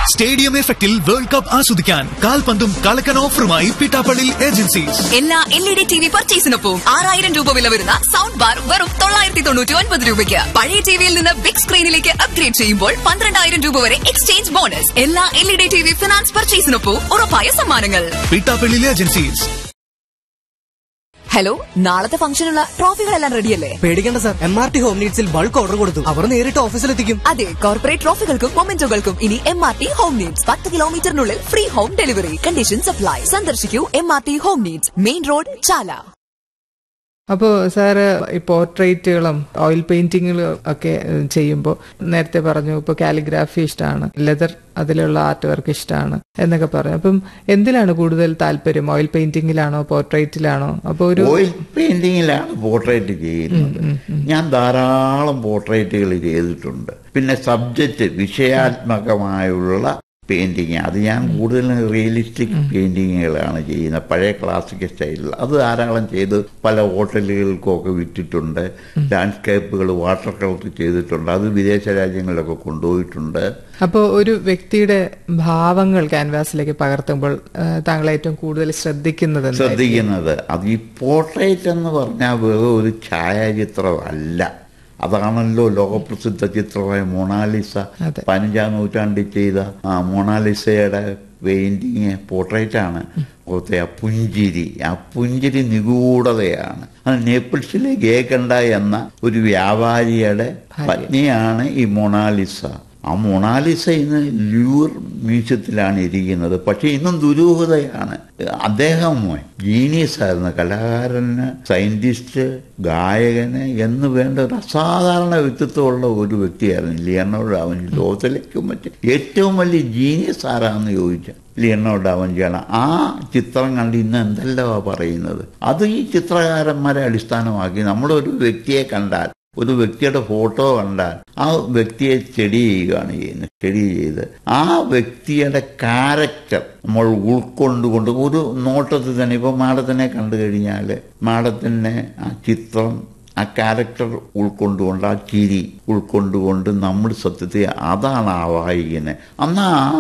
Stadium എഫക്റ്റിൽ world cup ആസ്വദിക്കാൻ കാൽപന്തും കളക്കൻ ഓഫറുമായി പിട്ടാപ്പള്ളി ഏജൻസീസ് എല്ലാ L E D T V പർച്ചേസിനൊപ്പം ആറായിരം രൂപ വില വരുന്ന സൗണ്ട് ബാർ വെറും തൊള്ളായിരത്തി തൊണ്ണൂറ്റി ഒൻപത് രൂപയ്ക്ക് പഴയ ടിവിയിൽ നിന്ന് ബിഗ് സ്ക്രീനിലേക്ക് അപ്ഗ്രേഡ് ചെയ്യുമ്പോൾ പന്ത്രണ്ടായിരം രൂപ വരെ എക്സ്ചേഞ്ച് ബോണസ് എല്ലാ L E D T V finance പർച്ചേസിനൊപ്പം ഉറപ്പായ സമ്മാനങ്ങൾ പിട്ടാപ്പള്ളി ഏജൻസീസ് ഹലോ നാളത്തെ ഫംഗ്ഷനുള്ള ട്രോഫികളെല്ലാം റെഡിയല്ലേ പേടിക്കേണ്ട sir M R T home നീഡ്സിൽ ബൾക്ക് ഓർഡർ കൊടുത്തു അവർ നേരിട്ട് ഓഫീസിലെത്തിക്കും അതെ കോർപ്പറേറ്റ് ട്രോഫികൾക്കും മൊമെന്റോകൾക്കും ഇനി M R T home needs പത്ത് കിലോമീറ്ററിനുള്ളിൽ free home delivery condition supply സന്ദർശിക്കൂ M R T home needs main road Chala അപ്പോൾ സാറ് ഈ പോർട്രേറ്റുകളും ഓയിൽ പെയിന്റിങ്ങുകളും ഒക്കെ ചെയ്യുമ്പോൾ നേരത്തെ പറഞ്ഞു ഇപ്പോൾ കാലിഗ്രാഫി ഇഷ്ടമാണ് ലെതർ അതിലുള്ള ആർട്ട് വർക്ക് ഇഷ്ടമാണ് എന്നൊക്കെ പറഞ്ഞു അപ്പം എന്തിലാണ് കൂടുതൽ താല്പര്യം ഓയിൽ പെയിന്റിങ്ങിലാണോ പോർട്രേറ്റിലാണോ അപ്പോൾ ഒരു ഓയിൽ പെയിന്റിങ്ങിലാണ് പോർട്രേറ്റ് ചെയ്യുന്നത് ഞാൻ ധാരാളം പോർട്രേറ്റുകൾ ചെയ്തിട്ടുണ്ട് പിന്നെ സബ്ജക്റ്റ് വിഷയാത്മകമായുള്ള പെയിന്റിങ് അത് ഞാൻ കൂടുതലും റിയലിസ്റ്റിക് പെയിന്റിങ്ങുകളാണ് ചെയ്യുന്നത് പഴയ ക്ലാസിക് സ്റ്റൈലിൽ അത് ധാരാളം ചെയ്ത് പല ഹോട്ടലുകൾക്കൊക്കെ വിറ്റിട്ടുണ്ട് ലാൻഡ്സ്കേപ്പുകൾ വാട്ടർ കളർ ചെയ്തിട്ടുണ്ട് അത് വിദേശ രാജ്യങ്ങളിലൊക്കെ കൊണ്ടുപോയിട്ടുണ്ട് അപ്പോൾ ഒരു വ്യക്തിയുടെ ഭാവങ്ങൾ ക്യാൻവാസിലേക്ക് പകർത്തുമ്പോൾ ആ, താങ്കൾ ഏറ്റവും കൂടുതൽ ശ്രദ്ധിക്കുന്നത് എന്തായിരിക്കും? ശ്രദ്ധിക്കുന്നത് അത് ഈ പോർട്രേറ്റ് എന്ന് പറഞ്ഞാൽ വെറും ഒരു ഛായാചിത്രമല്ല അതാണല്ലോ ലോകപ്രസിദ്ധ ചിത്രമായ മൊണാലിസ അതെ. പതിനഞ്ചാം നൂറ്റാണ്ടിൽ ചെയ്ത ആ മൊണാലിസയുടെ പെയിന്റിങ് പോർട്രേറ്റ് ആണ് പുറത്തെ ആ പുഞ്ചിരി ആ പുഞ്ചിരി നിഗൂഢതയാണ് അത് നേപ്പിൾസിലെ ഗേക്കണ്ട എന്ന ഒരു വ്യാപാരിയുടെ പത്നിയാണ് ഈ മൊണാലിസ ആ മൊണാലിസ ഇന്ന് ലൂർ മ്യൂസിയത്തിലാണ് ഇരിക്കുന്നത് പക്ഷെ ഇന്നും ദുരൂഹതയാണ് അദ്ദേഹം ജീനിയസ് ആയിരുന്നു കലാകാരന് സയന്റിസ്റ്റ് ഗായകന് എന്ന് വേണ്ട ഒരു അസാധാരണ വ്യക്തിത്വമുള്ള ഒരു വ്യക്തിയായിരുന്നു ലിയണോ ഡാവഞ്ചി ലോകത്തിലേക്കും മറ്റ് ഏറ്റവും വലിയ ജീനിയസ് ആരാന്ന് ചോദിച്ചാൽ ലിയണോ ഡാവഞ്ചിയാണ് ആ ചിത്രം കണ്ട് ഇന്ന് എന്തെല്ലാം പറയുന്നത് അത് ഈ ചിത്രകാരന്മാരെ അടിസ്ഥാനമാക്കി നമ്മളൊരു വ്യക്തിയെ കണ്ടാൽ ഒരു വ്യക്തിയുടെ ഫോട്ടോ കണ്ടാൽ ആ വ്യക്തിയെ സ്റ്റഡി ചെയ്യുകയാണ് ചെയ്യുന്നത് സ്റ്റഡി ചെയ്ത് ആ വ്യക്തിയുടെ ക്യാരക്ടർ നമ്മൾ ഉൾക്കൊണ്ടുകൊണ്ട് ഒരു നോട്ടത്തിൽ തന്നെ ഇപ്പൊ മാഡത്തിനെ കണ്ടു കഴിഞ്ഞാൽ മാഡത്തിനെ ആ ചിത്രം ആ ക്യാരക്ടർ ഉൾക്കൊണ്ടുകൊണ്ട് ആ ചിരി ഉൾക്കൊണ്ടുകൊണ്ട് നമ്മൾ സത്യത്തെ അതാണ് ആ വായിക്കുന്നത് അന്ന് ആ